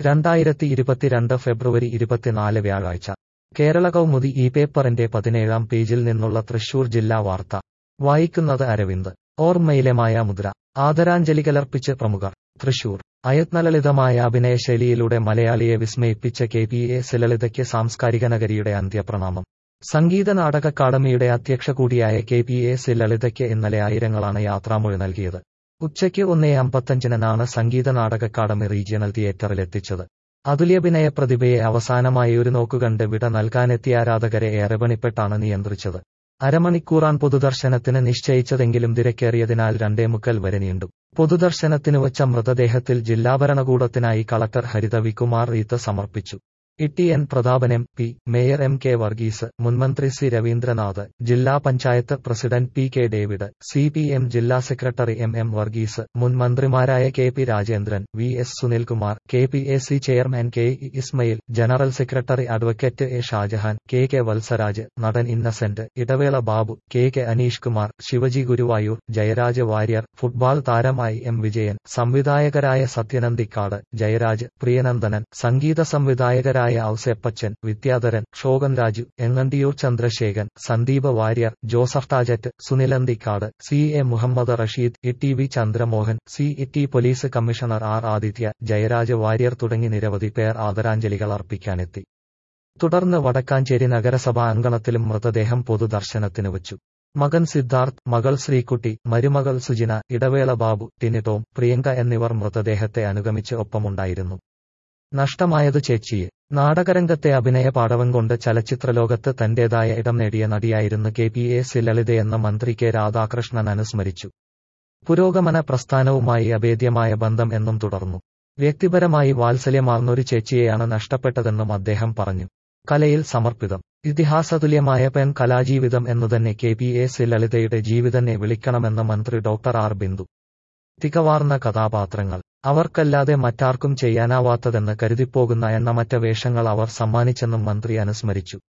രണ്ടായിരത്തി ഇരുപത്തിരണ്ട് ഫെബ്രുവരി ഇരുപത്തിനാല് വ്യാഴാഴ്ച കേരള കൗമുദി ഈ പേപ്പറിന്റെ പതിനേഴാം പേജിൽ നിന്നുള്ള തൃശൂർ ജില്ലാ വാർത്ത വായിക്കുന്നത് അരവിന്ദ് ഓർമ്മയിലെ മായാമുദ്ര ആദരാഞ്ജലികലർപ്പിച്ച് പ്രമുഖർ തൃശൂർ അയത്നലളിതമായ അഭിനയശൈലിയിലൂടെ മലയാളിയെ വിസ്മയിപ്പിച്ച കെ പി എ ലളിതയ്ക്ക് സാംസ്കാരിക നഗരിയുടെ അന്ത്യപ്രണാമം സംഗീത നാടക അക്കാദമിയുടെ അധ്യക്ഷ കൂടിയായ കെ പി എ സി ലളിതയ്ക്ക് ഇന്നലെ ആയിരങ്ങളാണ് യാത്രാമൊഴി നൽകിയത് ഉച്ചയ്ക്ക് ഒന്നേ അമ്പത്തഞ്ചിനാണ് സംഗീത നാടക അക്കാദമി റീജിയണൽ തിയേറ്ററിലെത്തിച്ചത് അതുല്യഭിനയ പ്രതിഭയെ അവസാനമായി ഒരു നോക്കുകണ്ട് വിട നൽകാനെത്തിയ ആരാധകരെ ഏറെ പണിപ്പെട്ടാണ് നിയന്ത്രിച്ചത് അരമണിക്കൂറാൻ പൊതുദർശനത്തിന് നിശ്ചയിച്ചതെങ്കിലും തിരക്കേറിയതിനാൽ രണ്ടേ മുക്കൽ വരെ നീണ്ടു പൊതുദർശനത്തിന് വച്ച മൃതദേഹത്തിൽ ജില്ലാ ഭരണകൂടത്തിനായി കളക്ടർ ഹരിത വികുമാർ റീത്ത് സമർപ്പിച്ചു T N Prathapan M P mayor M K Varghese മുൻമന്ത്രി സി രവീന്ദ്രനാഥ് ജില്ലാ panchayat president P K David C P M ജില്ലാ സെക്രട്ടറി എം എം വർഗീസ് മുൻ മന്ത്രിമാരായ K P Rajendran V S Sunilkumar K P A C chairman K E Ismail general secretary advocate A Shajahan K K Valsaraj നടൻ Innocent Idavela Babu K K Aneesh Kumar Shivaji Guruvayur Jayaraj Warrier football താരമായി M Vijayan സംവിധായകരായ Sathyan Anthikad Jayaraj Priyanandanan സംഗീത സംവിധായകരായ ായ Ouseppachan Vidyadharan Shokan Raju Engandiyoor Chandrasekharan Sandeep Warrier Joseph Tajet Sunil Anthikad C A Muhammed Rasheed E T V Chandramohan C E T police commissioner R Adithya Jayaraj Warrier തുടങ്ങി നിരവധി പേർ ആദരാഞ്ജലികൾ അർപ്പിക്കാനെത്തി തുടർന്ന് വടക്കാഞ്ചേരി നഗരസഭാ അങ്കണത്തിലും മൃതദേഹം പൊതുദർശനത്തിന് വച്ചു മകൻ സിദ്ധാർത്ഥ് മകൾ ശ്രീകുട്ടി മരുമകൾ സുജിന ഇടവേള ബാബു ടിനിടോം പ്രിയങ്ക എന്നിവർ മൃതദേഹത്തെ അനുഗമിച്ച് ഒപ്പമുണ്ടായിരുന്നു നഷ്ടമായത് ചേച്ചിയെ നാടകരംഗത്തെ അഭിനയ പാടവം കൊണ്ട് ചലച്ചിത്രലോകത്ത് തന്റേതായ ഇടം നേടിയ നടിയായിരുന്നു കെ പി എ സി ലളിതയെന്ന മന്ത്രി കെ രാധാകൃഷ്ണൻ അനുസ്മരിച്ചു പുരോഗമന പ്രസ്ഥാനവുമായി അഭേദ്യമായ ബന്ധം എന്നും തുടർന്നു വ്യക്തിപരമായി വാത്സല്യമാർന്നൊരു ചേച്ചിയെയാണ് നഷ്ടപ്പെട്ടതെന്നും അദ്ദേഹം പറഞ്ഞു കലയിൽ സമർപ്പിതം ഇതിഹാസതുല്യമായ പെൺ കലാജീവിതം എന്നുതന്നെ കെ പി എ സി ലളിതയുടെ ജീവിതനെ വിളിക്കണമെന്ന് മന്ത്രി ഡോക്ടർ ആർ ബിന്ദു തികവാർന്ന കഥാപാത്രങ്ങൾ അവർക്കല്ലാതെ മറ്റാർക്കും ചെയ്യാനാവാത്തതെന്ന് കരുതിപ്പോകുന്ന എണ്ണമറ്റ വേഷങ്ങൾ അവർ സമ്മാനിച്ചെന്നും മന്ത്രി അനുസ്മരിച്ചു